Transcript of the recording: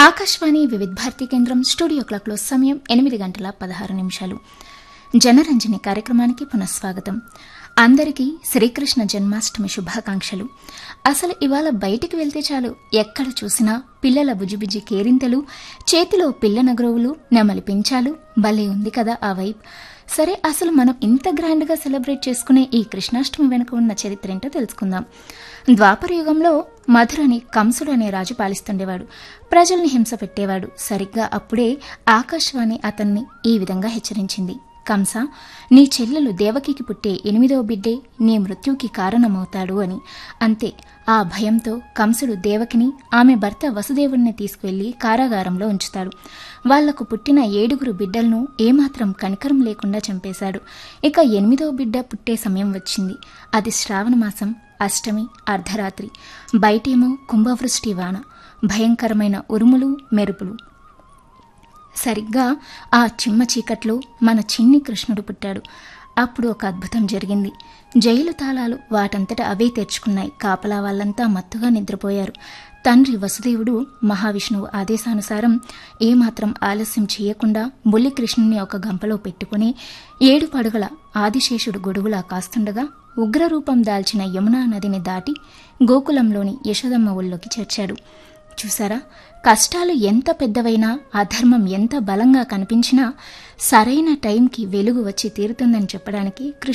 ఆకాశవాణి వివిధ భారతి కేంద్రం స్టూడియో క్లాక్లో సమయం ఎనిమిది గంటల పదహారు నిమిషాలు జనరంజని కార్యక్రమానికి పునఃస్వాగతం అందరికీ శ్రీకృష్ణ జన్మాష్టమి శుభాకాంక్షలు అసలు ఇవాళ బయటికి వెళ్తే చాలు ఎక్కడ చూసినా పిల్లల బుజిబుజి కేరింతలు చేతిలో పిల్ల నగరువులు నెమలి పించాలు భలే ఉంది కదా ఆ వైబ్ సరే అసలు మనం ఇంత గ్రాండ్గా సెలబ్రేట్ చేసుకునే ఈ కృష్ణాష్టమి వెనుక ఉన్న చరిత్ర ఏంటో తెలుసుకుందాం ద్వాపర యుగంలో మధురని కంసుడు అనే రాజు పాలిస్తుండేవాడు ప్రజల్ని హింస పెట్టేవాడు సరిగ్గా అప్పుడే ఆకాశవాణి అతన్ని ఈ విధంగా హెచ్చరించింది కంస నీ చెల్లెలు దేవకికి పుట్టే ఎనిమిదో బిడ్డే నీ మృత్యుకి కారణమవుతాడు అని అంతే ఆ భయంతో కంసుడు దేవకిని ఆమె భర్త వసుదేవుడిని తీసుకువెళ్లి కారాగారంలో ఉంచుతాడు వాళ్లకు పుట్టిన ఏడుగురు బిడ్డలను ఏమాత్రం కనికరం లేకుండా చంపేశాడు ఇక ఎనిమిదో బిడ్డ పుట్టే సమయం వచ్చింది అది శ్రావణ మాసం అష్టమి అర్ధరాత్రి బయటేమో కుంభవృష్టి వాన భయంకరమైన ఉరుములు మెరుపులు సరిగ్గా ఆ చిమ్మ చీకట్లో మన చిన్ని కృష్ణుడు పుట్టాడు అప్పుడు ఒక అద్భుతం జరిగింది జైలు తాళాలు వాటంతట అవే తెరుచుకున్నాయి కాపలా వాళ్ళంతా మత్తుగా నిద్రపోయారు తండ్రి వసుదేవుడు మహావిష్ణువు ఆదేశానుసారం ఏమాత్రం ఆలస్యం చేయకుండా బుల్లి కృష్ణుని ఒక గంపలో పెట్టుకుని ఏడు పడుగల ఆదిశేషుడు గొడుగులా కాస్తుండగా ఉగ్రరూపం దాల్చిన యమునా నదిని దాటి గోకులంలోని యశోదమ్మ ఒళ్ళోకి చేర్చాడు చూసారా కష్టాలు ఎంత పెద్దవైనా అధర్మం ఎంత బలంగా కనిపించినా సరైన టైంకి వెలుగు వచ్చి తీరుతుందని చెప్పడానికి